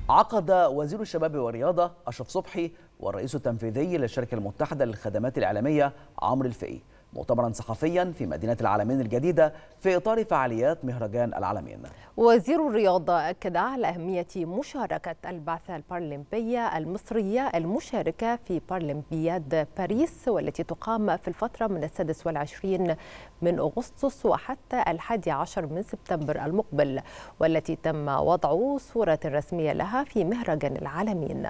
عقد وزير الشباب والرياضة أشرف صبحي والرئيس التنفيذي للشركة المتحدة للخدمات الإعلامية عمرو الفقي مؤتمرا صحفيا في مدينة العالمين الجديدة في إطار فعاليات مهرجان العالمين وزير الرياضة أكد على أهمية مشاركة البعثة البارالمبية المصرية المشاركة في بارالمبياد باريس والتي تقام في الفترة من السادس والعشرين من أغسطس وحتى الحادي عشر من سبتمبر المقبل والتي تم وضع صورة رسمية لها في مهرجان العالمين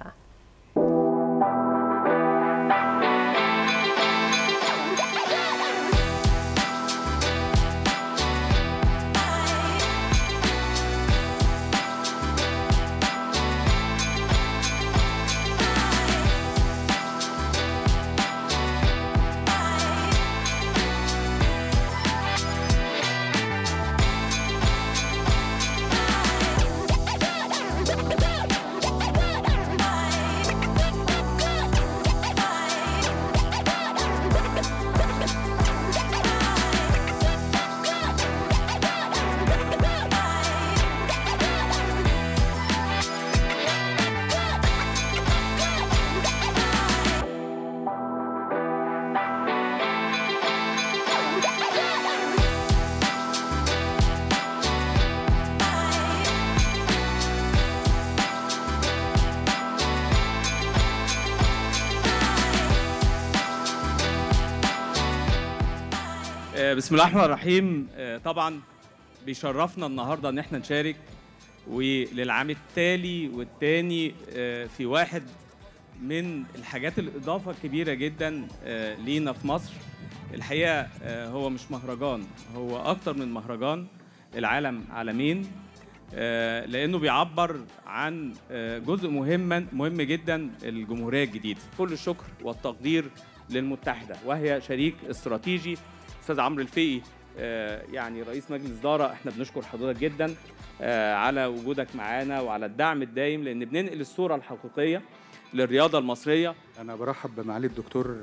بسم الله الرحمن الرحيم طبعا بيشرفنا النهارده ان احنا نشارك وللعام التالي والتاني في واحد من الحاجات الاضافه الكبيره جدا لينا في مصر الحقيقه هو مش مهرجان هو اكتر من مهرجان العالم عالمين لانه بيعبر عن جزء مهم مهم جدا الجمهوريه الجديده كل الشكر والتقدير للمتحده وهي شريك استراتيجي استاذ عمرو الفقي يعني رئيس مجلس اداره احنا بنشكر حضرتك جدا على وجودك معانا وعلى الدعم الدايم لان بننقل الصوره الحقيقيه للرياضه المصريه انا برحب بمعالي الدكتور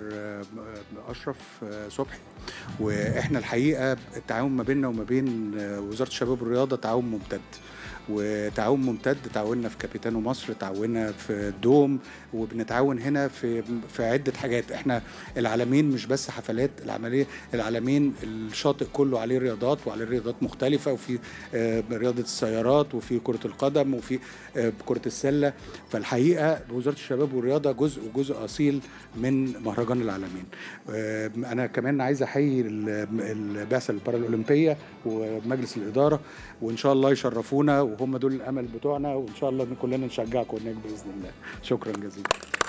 اشرف صبحي واحنا الحقيقه التعاون ما بيننا وما بين وزاره الشباب والرياضه تعاون ممتد وتعاون ممتد تعاوننا في كابيتانو مصر تعاوننا في الدوم وبنتعاون هنا في في عده حاجات احنا العالمين مش بس حفلات العمليه العالمين الشاطئ كله عليه رياضات وعليه رياضات مختلفه وفي رياضه السيارات وفي كره القدم وفي كره السله فالحقيقه وزاره الشباب والرياضه جزء جزء اصيل من مهرجان العالمين انا كمان عايز احيي البعثه البارالمبيه ومجلس الاداره وان شاء الله يشرفونا وهم دول الامل بتوعنا وان شاء الله كلنا نشجعكم هناك باذن الله شكرا جزيلا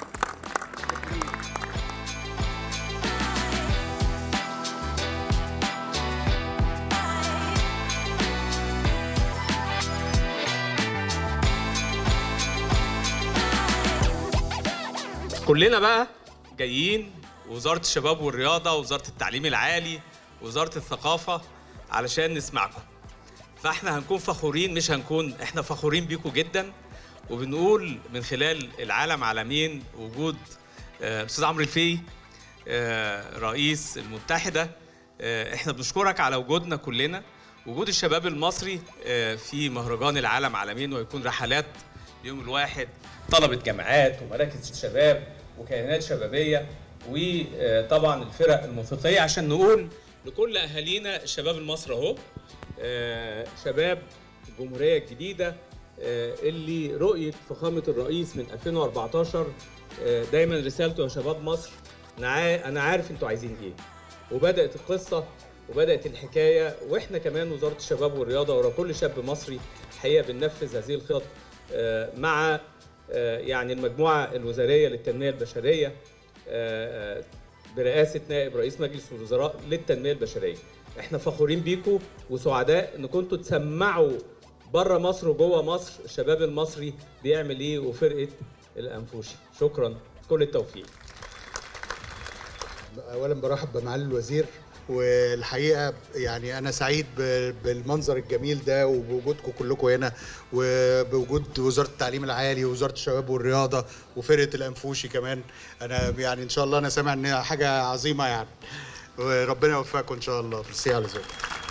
كلنا بقى جايين وزاره الشباب والرياضه ووزاره التعليم العالي ووزاره الثقافه علشان نسمعكم فاحنا هنكون فخورين مش هنكون احنا فخورين بيكم جدا وبنقول من خلال العالم عالمين وجود استاذ عمرو الفقي رئيس المتحده احنا بنشكرك على وجودنا كلنا وجود الشباب المصري في مهرجان العالم عالمين ويكون رحلات يوم الواحد طلبه جامعات ومراكز الشباب وكيانات شبابيه وطبعا الفرق الموسيقيه عشان نقول لكل اهالينا الشباب المصري اهو آه شباب الجمهوريه الجديده آه اللي رؤيه فخامه الرئيس من 2014 آه دايما رسالته يا شباب مصر انا عارف انتوا عايزين ايه وبدات القصه وبدات الحكايه واحنا كمان وزاره الشباب والرياضه ورا كل شاب مصري الحقيقه بننفذ هذه الخطط مع يعني المجموعه الوزاريه للتنميه البشريه برئاسه نائب رئيس مجلس الوزراء للتنميه البشريه احنا فخورين بيكم وسعداء ان كنتوا تسمعوا بره مصر وجوه مصر الشباب المصري بيعمل ايه وفرقه الانفوشي شكرا كل التوفيق اولا برحب بمعالي الوزير والحقيقه يعني انا سعيد بالمنظر الجميل ده وبوجودكم كلكم هنا وبوجود وزاره التعليم العالي ووزاره الشباب والرياضه وفرقه الانفوشي كمان انا يعني ان شاء الله انا سامع انها حاجه عظيمه يعني وربنا يوفقكم ان شاء الله ميرسي على ذوقك